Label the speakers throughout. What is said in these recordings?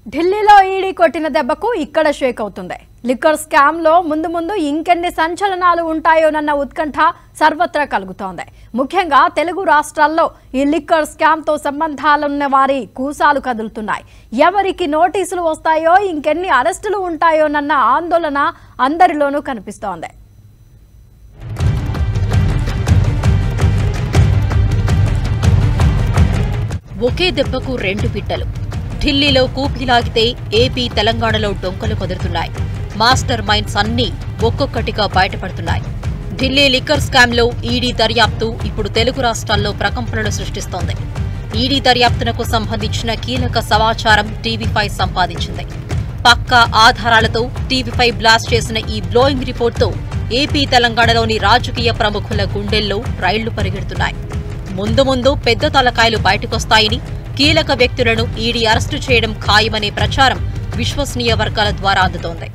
Speaker 1: ఢిల్లీలో ఈడీ కొట్టిన దెబ్బకు ఇక్కడ షేక్ అవుతుంది లిక్కర్ స్కామ్ లో ముందు ముందు ఇంకెన్ని సంచలనాలు ఉంటాయోనన్న ఉత్కంఠ సర్వత్రా కలుగుతోంది ముఖ్యంగా తెలుగు రాష్ట్రాల్లో ఈ లిక్కర్ స్కామ్ తో సంబంధాలున్న వారి కూసాలు కదులుతున్నాయి ఎవరికి నోటీసులు వస్తాయో ఇంకెన్ని అరెస్టులు ఉంటాయోనన్న ఆందోళన అందరిలోనూ కనిపిస్తోంది
Speaker 2: ఒకే దెబ్బకు రెండు పిట్టలు ఢిల్లీలో కూపిలాగితే ఏపీ తెలంగాణలో డొంకలు కుదురుతున్నాయి మాస్టర్ మైండ్స్ అన్నీ ఒక్కొక్కటిగా బయటపడుతున్నాయి ఢిల్లీ లిక్కర్ స్కామ్లో ఈడీ దర్యాప్తు ఇప్పుడు తెలుగు రాష్ట్రాల్లో ప్రకంపనలు సృష్టిస్తోంది ఈడీ దర్యాప్తునకు సంబంధించిన కీలక సమాచారం టీవీ ఫైవ్ సంపాదించింది పక్కా ఆధారాలతో టీవీ ఫైవ్ బ్లాస్ట్ చేసిన ఈ బ్లోయింగ్ రిపోర్ట్తో ఏపీ తెలంగాణలోని రాజకీయ ప్రముఖుల గుండెల్లో రైళ్లు పరిగెడుతున్నాయి ముందు ముందు పెద్ద తలకాయలు బయటకొస్తాయని కీలక వ్యక్తులను ఈడీ అరెస్టు చేయడం ఖాయమనే ప్రచారం విశ్వసనీయ వర్గాల ద్వారా అందుతోంది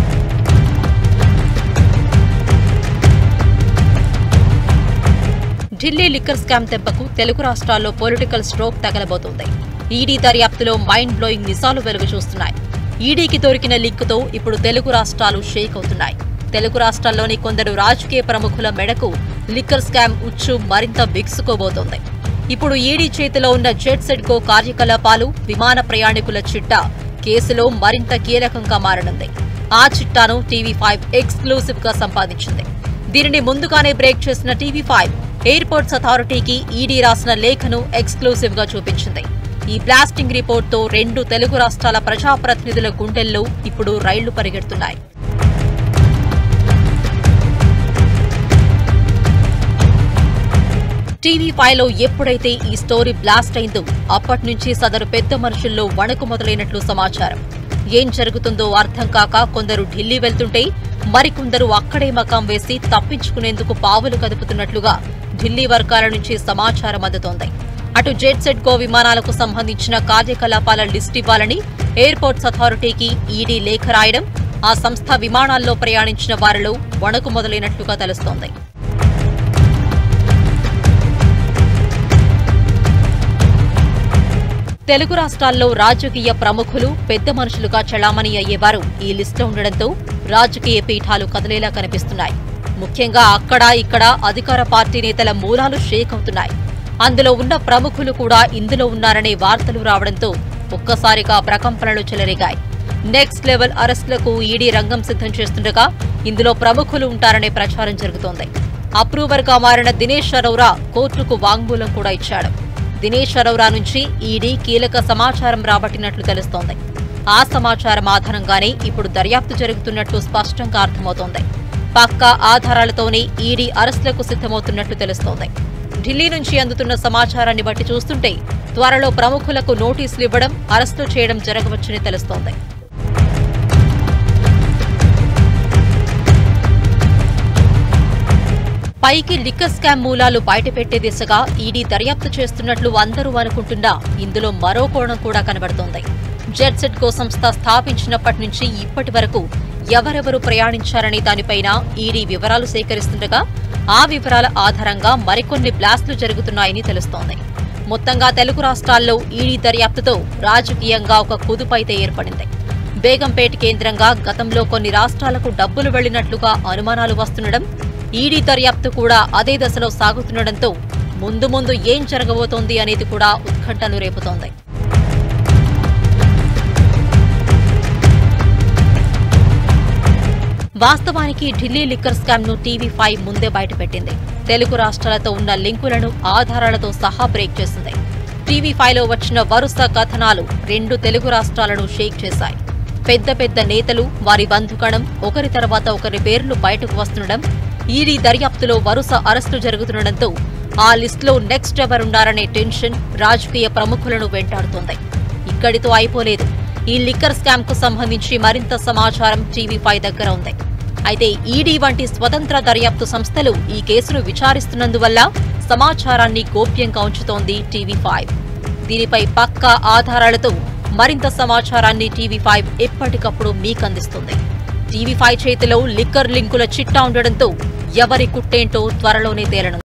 Speaker 2: ఢిల్లీ లిక్కర్ స్కామ్ దెబ్బకు తెలుగు రాష్ట్రాల్లో పొలిటికల్ స్ట్రోక్ తగలబోతోంది ఈడీ దర్యాప్తులో మైండ్ బ్లోయింగ్ నిజాలు వెలుగు చూస్తున్నాయి ఈడీకి దొరికిన లింకుతో ఇప్పుడు తెలుగు రాష్ట్రాలు షేక్ అవుతున్నాయి తెలుగు రాష్ట్రాల్లోని కొందరు రాజకీయ ప్రముఖుల మెడకు లిక్కర్ స్కామ్ ఉచ్చు మరింత బిగుసుకోబోతోంది ఇప్పుడు ఈడీ చేతిలో ఉన్న జెట్ సెడ్కో కార్యకలాపాలు విమాన ప్రయాణికుల చిట్టా కేసులో మరింత కీలకంగా మారనుంది ఆ చిట్టాను టీవీ ఫైవ్ ఎక్స్క్లూసివ్ గా సంపాదించింది దీనిని ముందుగానే బ్రేక్ చేసిన టీవీ ఫైవ్ ఎయిర్పోర్ట్స్ అథారిటీకి ఈడీ రాసిన లేఖను ఎక్స్క్లూసివ్ గా చూపించింది ఈ బ్లాస్టింగ్ రిపోర్ట్తో రెండు తెలుగు రాష్ట్రాల ప్రజాప్రతినిధుల గుండెల్లో ఇప్పుడు రైళ్లు పరిగెడుతున్నాయి టీవీ ఫైవ్ లో ఎప్పుడైతే ఈ స్టోరీ బ్లాస్ట్ అయిందో అప్పటి నుంచి సదరు పెద్ద మనుషుల్లో వణుకు మొదలైనట్లు సమాచారం ఏం జరుగుతుందో అర్థం కాక కొందరు ఢిల్లీ వెళ్తుంటే మరికొందరు అక్కడే మకాం వేసి తప్పించుకునేందుకు పావులు కదుపుతున్నట్లుగా ఢిల్లీ వర్గాల నుంచి సమాచారం అందుతోంది అటు జెట్ సెట్ గో విమానాలకు సంబంధించిన కార్యకలాపాల లిస్ట్ ఇవ్వాలని ఎయిర్పోర్ట్స్ అథారిటీకి ఈడీ లేఖ రాయడం ఆ సంస్థ విమానాల్లో ప్రయాణించిన వారిలో వణుకు మొదలైనట్లుగా తెలుస్తోంది తెలుగు రాష్ట్రాల్లో రాజకీయ ప్రముఖులు పెద్ద మనుషులుగా చలామణి అయ్యేవారు ఈ లిస్టులో ఉండడంతో రాజకీయ పీఠాలు కదిలేలా కనిపిస్తున్నాయి ముఖ్యంగా అక్కడ ఇక్కడ అధికార పార్టీ నేతల మూలాలు షేక్ అవుతున్నాయి అందులో ఉన్న ప్రముఖులు కూడా ఇందులో ఉన్నారనే వార్తలు రావడంతో ఒక్కసారిగా ప్రకంపనలు చెలరేగాయి నెక్స్ట్ లెవెల్ అరెస్టులకు ఈడీ రంగం సిద్ధం చేస్తుండగా ఇందులో ప్రముఖులు ఉంటారనే ప్రచారం జరుగుతోంది అప్రూవర్ గా మారిన దినేష్ అరోరా కోర్టుకు వాంగ్మూలం కూడా ఇచ్చాడు దినేష్ అరోరా నుంచి ఈడీ కీలక సమాచారం రాబట్టినట్లు తెలుస్తోంది ఆ సమాచారం ఆధారంగానే ఇప్పుడు దర్యాప్తు జరుగుతున్నట్లు స్పష్టంగా అర్థమవుతోంది పక్కా ఆధారాలతోనే ఈడీ అరెస్టులకు సిద్ధమవుతున్నట్లు తెలుస్తోంది ఢిల్లీ నుంచి అందుతున్న సమాచారాన్ని బట్టి చూస్తుంటే త్వరలో ప్రముఖులకు నోటీసులు ఇవ్వడం అరెస్టులు చేయడం జరగవచ్చని తెలుస్తోంది పైకి లిక్కర్ స్కామ్ మూలాలు బయటపెట్టే దిశగా ఈడీ దర్యాప్తు చేస్తున్నట్లు అందరూ అనుకుంటున్నా ఇందులో మరో కోణం కూడా కనబడుతోంది జెట్ సెట్ కో సంస్థ స్థాపించినప్పటి నుంచి ఇప్పటి వరకు ఎవరెవరు ప్రయాణించారనే దానిపైన ఈడీ వివరాలు సేకరిస్తుండగా ఆ వివరాల ఆధారంగా మరికొన్ని బ్లాస్టులు జరుగుతున్నాయని తెలుస్తోంది మొత్తంగా తెలుగు రాష్ట్రాల్లో ఈడీ దర్యాప్తుతో రాజకీయంగా ఒక కుదుపైతే ఏర్పడింది బేగంపేట కేంద్రంగా గతంలో కొన్ని రాష్ట్రాలకు డబ్బులు వెళ్లినట్లుగా అనుమానాలు వస్తుండడం ఈడీ దర్యాప్తు కూడా అదే దశలో సాగుతుండటంతో ముందు ముందు ఏం జరగబోతోంది అనేది కూడా ఉత్కంఠను రేపుతోంది వాస్తవానికి ఢిల్లీ లిక్కర్ స్కామ్ ను టీవీ ఫైవ్ ముందే బయటపెట్టింది తెలుగు రాష్ట్రాలతో ఉన్న లింకులను ఆధారాలతో సహా బ్రేక్ చేసింది టీవీ ఫైవ్ లో వచ్చిన వరుస కథనాలు రెండు తెలుగు రాష్ట్రాలను షేక్ చేశాయి పెద్ద పెద్ద నేతలు వారి బంధుగణం ఒకరి తర్వాత ఒకరి పేర్లు బయటకు వస్తుండడం ఈడీ దర్యాప్తులో వరుస అరెస్టులు జరుగుతుండటంతో ఆ లిస్టులో నెక్స్ట్ ఎవరున్నారనే టెన్షన్ రాజకీయ ప్రముఖులను వెంటాడుతోంది ఇక్కడితో అయిపోలేదు ఈ లిక్కర్ స్కామ్ కు సంబంధించి మరింత సమాచారం టీవీ ఫైవ్ దగ్గర ఉంది అయితే ఈడీ వంటి స్వతంత్ర దర్యాప్తు సంస్థలు ఈ కేసును విచారిస్తున్నందువల్ల సమాచారాన్ని గోప్యంగా ఉంచుతోంది టీవీ ఫైవ్ దీనిపై పక్కా ఆధారాలతో మరింత సమాచారాన్ని టీవీ ఫైవ్ ఎప్పటికప్పుడు మీకందిస్తుంది టీవీ ఫైవ్ చేతిలో లిక్కర్ లింకుల చిట్టా ఉండడంతో ఎవరి కుట్టేంటో త్వరలోనే తేలనుంది